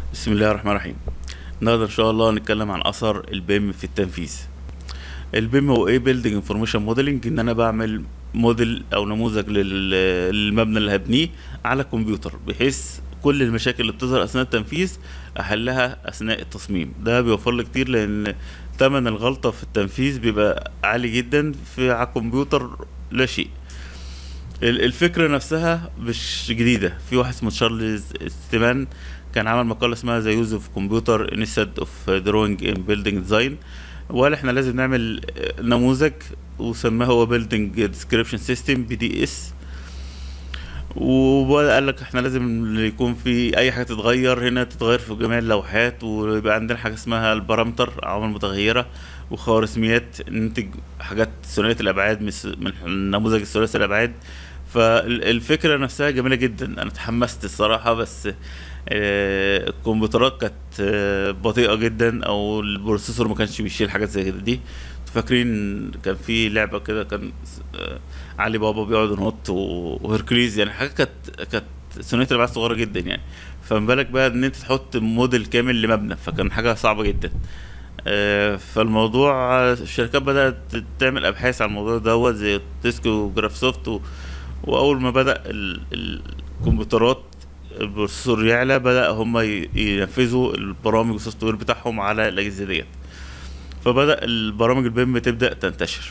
بسم الله الرحمن الرحيم النهارده ان شاء الله هنتكلم عن اثر البيم في التنفيذ البيم هو ايه بيلدينج انفورميشن موديلنج ان انا بعمل موديل او نموذج لل- للمبنى اللي هبنيه على الكمبيوتر بحيث كل المشاكل اللي بتظهر اثناء التنفيذ احلها اثناء التصميم ده بيوفر لي كتير لان ثمن الغلطه في التنفيذ بيبقى عالي جدا في على الكمبيوتر لا شيء ال- الفكرة نفسها مش جديدة في واحد اسمه تشارلز ستيمان كان عمل مقالة اسمها ذا يوز اوف كمبيوتر انستد اوف دروينج ان بيلدينج ديزاين وقال احنا لازم نعمل آه، نموذج وسماه هو بيلدينج ديسكريبشن سيستم بي دي اس وقال لك احنا لازم يكون في اي حاجه تتغير هنا تتغير في جميع اللوحات ويبقى عندنا حاجه اسمها البارامتر عوامل متغيره وخوارزميات ننتج حاجات ثنائيه الابعاد مس- من النموذج الثلاثي الابعاد فالفكره نفسها جميله جدا انا اتحمست الصراحه بس آه، الكمبيوترات كانت آه، بطيئه جدا او البروسيسور ما كانش بيشيل حاجات زي كده دي فاكرين كان في لعبه كده كان آه، علي بابا بيقعد ينط و- وهركليز يعني حاجه كانت كانت ثنائيه الابعاد صغيره جدا يعني فما بالك بقى ان انت تحط موديل كامل لمبنى فكان حاجه صعبه جدا آه، فالموضوع آه، الشركات بدأت تعمل أبحاث عن الموضوع دوت زي تسكو وجراف سوفت و... وأول ما بدأ ال... الكمبيوترات البروسيسور يعلى بدأ هم ي... ينفذوا البرامج والسوفت وير بتاعهم على الأجهزة ديت فبدأ البرامج البيم تبدأ تنتشر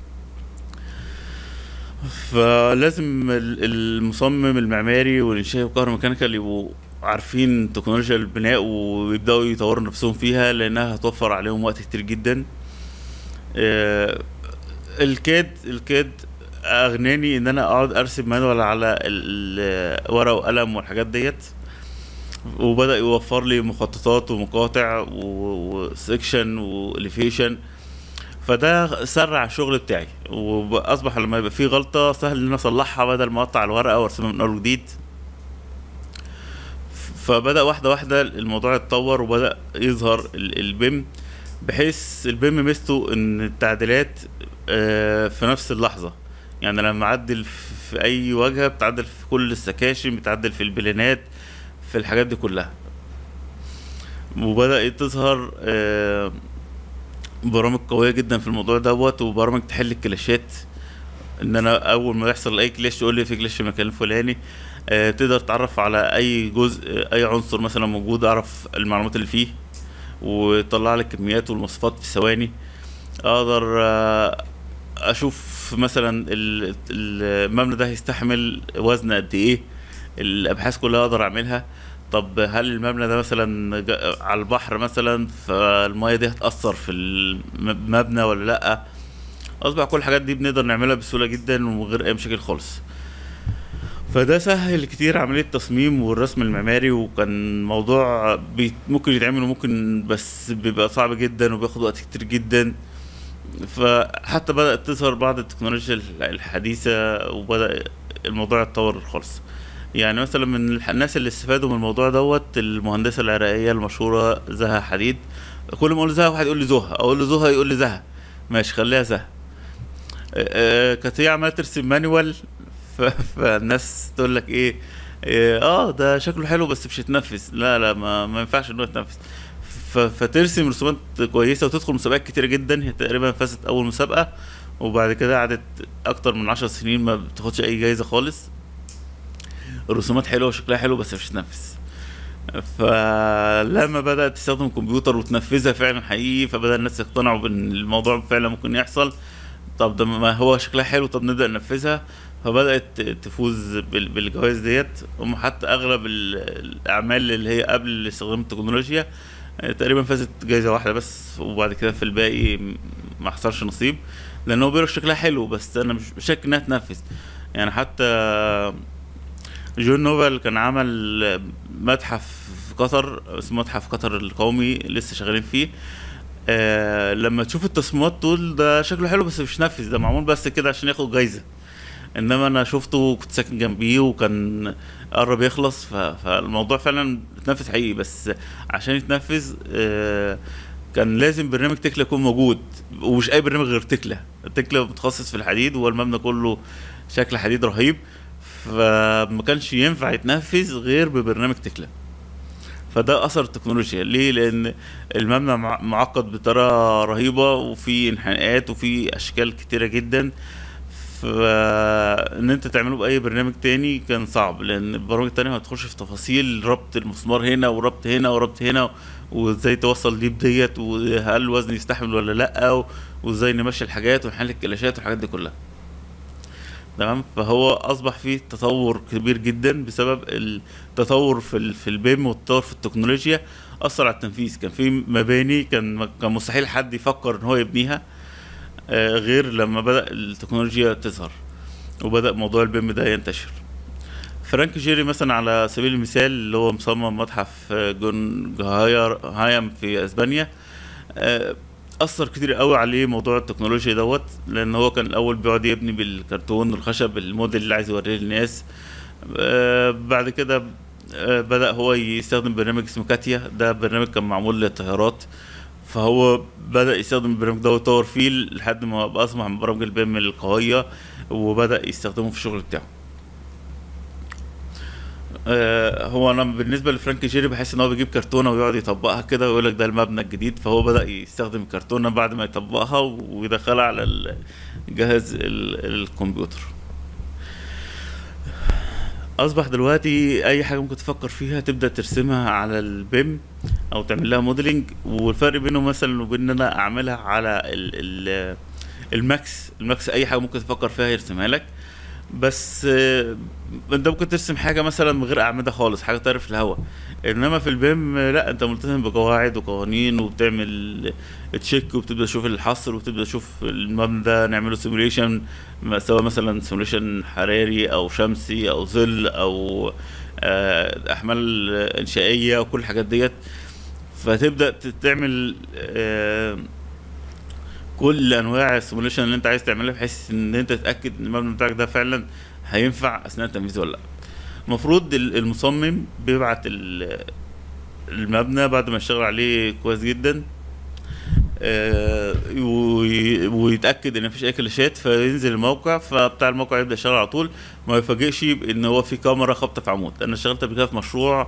فلازم ال- المصمم المعماري والإنشائي والكهروميكانيكال يبقوا عارفين تكنولوجيا البناء ويبدأوا يطوروا نفسهم فيها لأنها هتوفر عليهم وقت كتير جدا آه، الكاد الكاد أغناني إن أنا أقعد أرسم مانوال على ال- ورقة وقلم والحاجات ديت وبدأ يوفر لي مخططات ومقاطع وسكشن واليفيشن فده سرع الشغل بتاعي واصبح لما يبقى في غلطه سهل ان انا اصلحها بدل ما اقطع الورقه وارسمها من اول وجديد فبدا واحده واحده الموضوع يتطور وبدا يظهر ال- البيم بحيث البيم ميزته ان التعديلات آه، في نفس اللحظه يعني لما اعدل في اي واجهه بتعدل في كل السكاشن بتعدل في البلانات في الحاجات دي كلها وبدأت تظهر آه، برامج قوية جدا في الموضوع دوت وبرامج تحل الكلاشات ان انا اول ما يحصل اي كلاش يقول لي في كلاش في المكان الفلاني آه، تقدر تعرف على اي جزء آه، اي عنصر مثلا موجود اعرف المعلومات اللي فيه ويطلع لي الكميات والمواصفات في ثواني اقدر آه، اشوف مثلا ال- المبنى ده هيستحمل وزن قد ايه الابحاث كلها اقدر اعملها طب هل المبنى ده مثلا جا- على البحر مثلا فالميه دي هتاثر في المبنى ولا لا اصبح كل الحاجات دي بنقدر نعملها بسهوله جدا ومن غير اي مشاكل خالص فده سهل كتير عملية التصميم والرسم المعماري وكان موضوع بي ممكن يتعمل وممكن بس بيبقى صعب جدا وبياخد وقت كتير جدا فحتى بدأت تظهر بعض التكنولوجيا الحديثة وبدأ الموضوع يتطور خالص يعني مثلا من الح- الناس اللي استفادوا من الموضوع دوت المهندسة العراقية المشهورة زها حديد كل ما اقول زها واحد يقول لي زها اقول له زها يقول لي زها ماشي خليها زها آه، آه، كانت هي عماله ترسم مانوال ف- فالناس تقول لك ايه إيه، اه ده شكله حلو بس مش هيتنفذ لا لا ما, ما ينفعش انه يتنفذ ف- فترسم رسومات كويسه وتدخل مسابقات كتيره جدا هي تقريبا فازت اول مسابقه وبعد كده قعدت اكتر من عشر سنين ما بتاخدش اي جايزه خالص الرسومات حلوه وشكلها حلو بس مش هتنفذ فلما بدات تستخدم كمبيوتر وتنفذها فعلا حقيقي فبدا الناس يقتنعوا بان الموضوع فعلا ممكن يحصل طب ده ما هو شكلها حلو طب نبدا ننفذها فبدات تفوز بال- بالجوائز ديت هم حتى اغلب ال- الاعمال اللي هي قبل استخدام التكنولوجيا آه، تقريبا فازت جايزه واحده بس وبعد كده في الباقي م- ما حصلش نصيب لان هو بيقول شكلها حلو بس انا مش مش شاك انها تنفذ يعني حتى جون نوفل كان عمل متحف في قطر اسمه متحف قطر القومي لسه شغالين فيه آه لما تشوف التصميمات تقول ده شكله حلو بس مش نفذ ده معمول بس كده عشان ياخد جايزة انما انا شفته وكنت ساكن جنبيه وكان قرب يخلص ف- فالموضوع فعلا اتنفذ حقيقي بس عشان يتنفذ آه كان لازم برنامج تكلا يكون موجود ومش اي برنامج غير تكلا تكلا متخصص في الحديد والمبنى كله شكل حديد رهيب فما كانش ينفع يتنفذ غير ببرنامج تكلا فده اثر التكنولوجيا ليه لان المبنى مع- معقد بطريقه رهيبه وفي انحناءات وفي اشكال كتيره جدا فان انت تعمله باي برنامج تاني كان صعب لان البرامج التانية هتخش في تفاصيل ربط المسمار هنا وربط هنا وربط هنا وازاي توصل دي بديت وهل الوزن يستحمل ولا لا و- وازاي نمشي الحاجات ونحل الكلاشات والحاجات دي كلها تمام فهو اصبح فيه تطور كبير جدا بسبب التطور في ال- في البيم والتطور في التكنولوجيا اثر على التنفيذ كان في مباني كان كان مستحيل حد يفكر ان هو يبنيها آه، غير لما بدأ التكنولوجيا تظهر وبدأ موضوع البيم ده ينتشر فرانك جيري مثلا على سبيل المثال اللي هو مصمم متحف آه، جون هاير هايم في اسبانيا آه، اثر كتير قوي عليه موضوع التكنولوجيا دوت لان هو كان الاول بيقعد يبني بالكرتون والخشب الموديل اللي عايز يوريه للناس آه، بعد كده آه، بدأ هو يستخدم برنامج اسمه كاتيا ده برنامج كان معمول للطيارات فهو بدأ يستخدم البرنامج ده ويطور فيه لحد ما بقى أصبح من برامج البيم القوية وبدأ يستخدمه في الشغل بتاعه آه، هو انا بالنسبه لفرانك جيري بحس ان هو بيجيب كرتونه ويقعد يطبقها كده ويقول لك ده المبنى الجديد فهو بدا يستخدم الكرتونه بعد ما يطبقها ويدخلها على الجهاز ال- الكمبيوتر اصبح دلوقتي اي حاجه ممكن تفكر فيها تبدا ترسمها على البيم او تعمل لها موديلنج والفرق بينه مثلا وبين ان انا اعملها على ال ال الماكس الماكس اي حاجه ممكن تفكر فيها يرسمها لك بس آه، انت ممكن ترسم حاجه مثلا من غير اعمده خالص حاجه طايره في الهواء انما في البيم آه، لا انت ملتزم بقواعد وقوانين وبتعمل تشيك وبتبدا تشوف الحصر وبتبدا تشوف المبنى ده نعمله سيموليشن سواء مثلا سيموليشن حراري او شمسي او ظل او آه، احمال انشائيه وكل الحاجات ديت فتبدا ت- تعمل آه، كل انواع السيموليشن اللي انت عايز تعملها بحيث ان انت تتاكد ان المبنى بتاعك ده فعلا هينفع اثناء التنفيذ ولا لا المفروض ال- المصمم بيبعت ال- المبنى بعد ما يشتغل عليه كويس جدا آه، وي- ويتاكد ان مفيش اي كلاشات فينزل الموقع فبتاع الموقع يبدا يشتغل على طول ما يفاجئش بان هو في كاميرا خابطه في عمود انا اشتغلت قبل كده في مشروع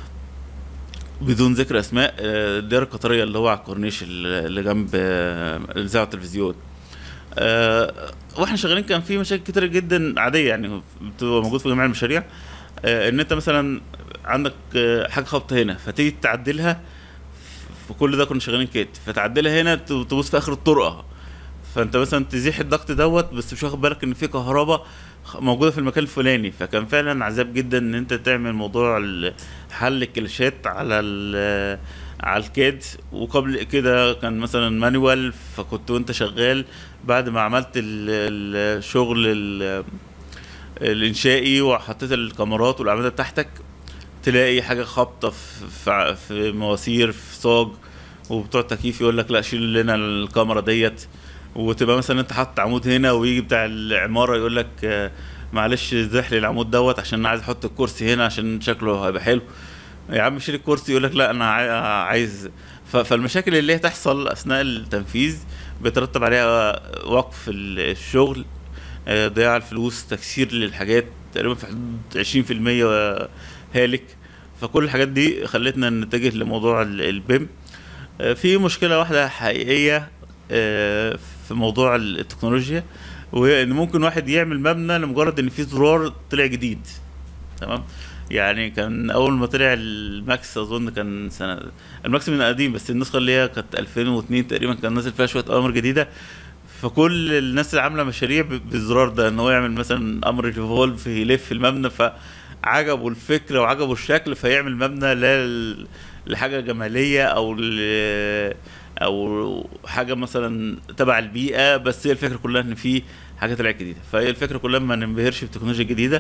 بدون ذكر اسماء آه، الدائره القطريه اللي هو على الكورنيش اللي جنب آه، الاذاعه والتلفزيون آه، واحنا شغالين كان في مشاكل كتير جدا عاديه يعني بتبقى موجود في جميع المشاريع آه، ان انت مثلا عندك آه، حاجه خابطه هنا فتيجي تعدلها في كل ده كنا شغالين كده فتعدلها هنا ت- تبص في اخر الطرقه فانت مثلا تزيح الضغط دوت بس مش واخد بالك ان في كهرباء خ- موجوده في المكان الفلاني فكان فعلا عذاب جدا ان انت تعمل موضوع ال- حل الكلاشات على ال- على الكاد وقبل كده كان مثلا مانوال فكنت وانت شغال بعد ما عملت ال- الشغل ال- الانشائي وحطيت الكاميرات والاعمده بتاعتك تلاقي حاجه خابطه في في- في مواسير في صاج وبتوع التكييف يقول لك لا شيل لنا الكاميرا ديت وتبقى مثلا انت حاطط عمود هنا ويجي بتاع العماره يقول لك آه، معلش زح لي العمود دوت عشان انا عايز احط الكرسي هنا عشان شكله هيبقى حلو يا عم شيل الكرسي يقول لك لا انا عاي- عايز ف- فالمشاكل اللي هي تحصل اثناء التنفيذ بيترتب عليها وقف ال- الشغل آه، ضياع الفلوس تكسير للحاجات تقريبا في حدود 20% هالك فكل الحاجات دي خلتنا نتجه لموضوع ال- البيم آه، في مشكلة واحدة حقيقية آه، في موضوع التكنولوجيا وهي ان ممكن واحد يعمل مبنى لمجرد ان في زرار طلع جديد تمام يعني كان اول ما طلع الماكس اظن كان سنه الماكس من قديم بس النسخه اللي هي كانت 2002 تقريبا كان نازل فيها شويه اوامر جديده فكل الناس اللي عامله مشاريع ب- بالزرار ده ان هو يعمل مثلا امر ريفولف يلف المبنى فعجبه الفكره وعجبه الشكل فيعمل مبنى ل- لحاجه جماليه او ل- او حاجه مثلا تبع البيئه بس هي الفكره كلها ان في حاجه طلعت جديده فهي الفكره كلها ما ننبهرش بتكنولوجيا جديده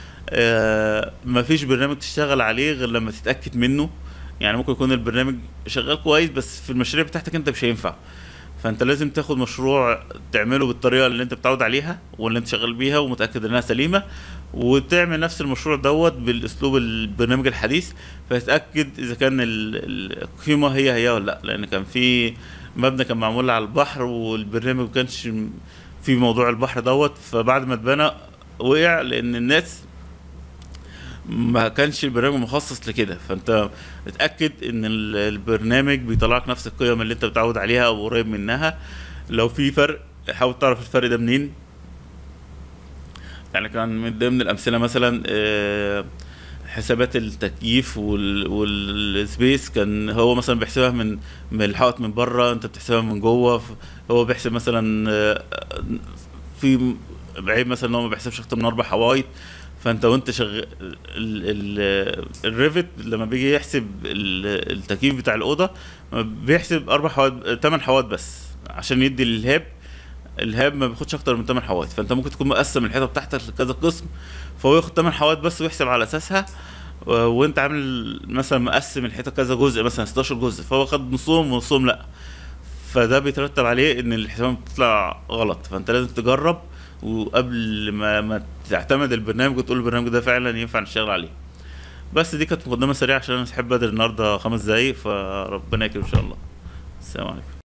آه، مفيش برنامج تشتغل عليه غير لما تتاكد منه يعني ممكن يكون البرنامج شغال كويس بس في المشاريع بتاعتك انت مش هينفع فانت لازم تاخد مشروع تعمله بالطريقه اللي انت متعود عليها واللي انت شغال بيها ومتاكد انها سليمه وتعمل نفس المشروع دوت بالاسلوب البرنامج الحديث فتتاكد اذا كان ال- ال- القيمه هي هي ولا لا لان كان في مبنى كان معمول على البحر والبرنامج ما كانش م- في موضوع البحر دوت فبعد ما اتبنى وقع لان الناس ما كانش البرنامج مخصص لكده فانت اتاكد ان ال- البرنامج بيطلع لك نفس القيم اللي انت متعود عليها او قريب منها لو في فرق حاول تعرف الفرق ده منين يعني كان من ضمن الامثله مثلا آه، حسابات التكييف وال والسبيس كان هو مثلا بيحسبها من من الحائط من بره انت بتحسبها من جوه ف- هو بيحسب مثلا آه، في عيب مثلا ان هو ما بيحسبش اكتر من اربع حوايط فانت وانت شغال الريفت لما بيجي يحسب ال- التكييف بتاع الاوضه بيحسب اربع حوايط ثمان حوايط بس عشان يدي للهاب الهاب ما بياخدش اكتر من 8 حوايط فانت ممكن تكون مقسم الحيطه بتاعتك لكذا قسم فهو ياخد 8 حوايط بس ويحسب على اساسها و- وانت عامل مثلا مقسم الحيطه كذا جزء مثلا 16 جزء فهو خد نصهم ونصهم لا فده بيترتب عليه ان الحسابات بتطلع غلط فانت لازم تجرب وقبل ما ما تعتمد البرنامج وتقول البرنامج ده فعلا ينفع نشتغل عليه بس دي كانت مقدمه سريعه عشان انا مش حابب بدري النهارده خمس دقايق فربنا يكرم ان شاء الله السلام عليكم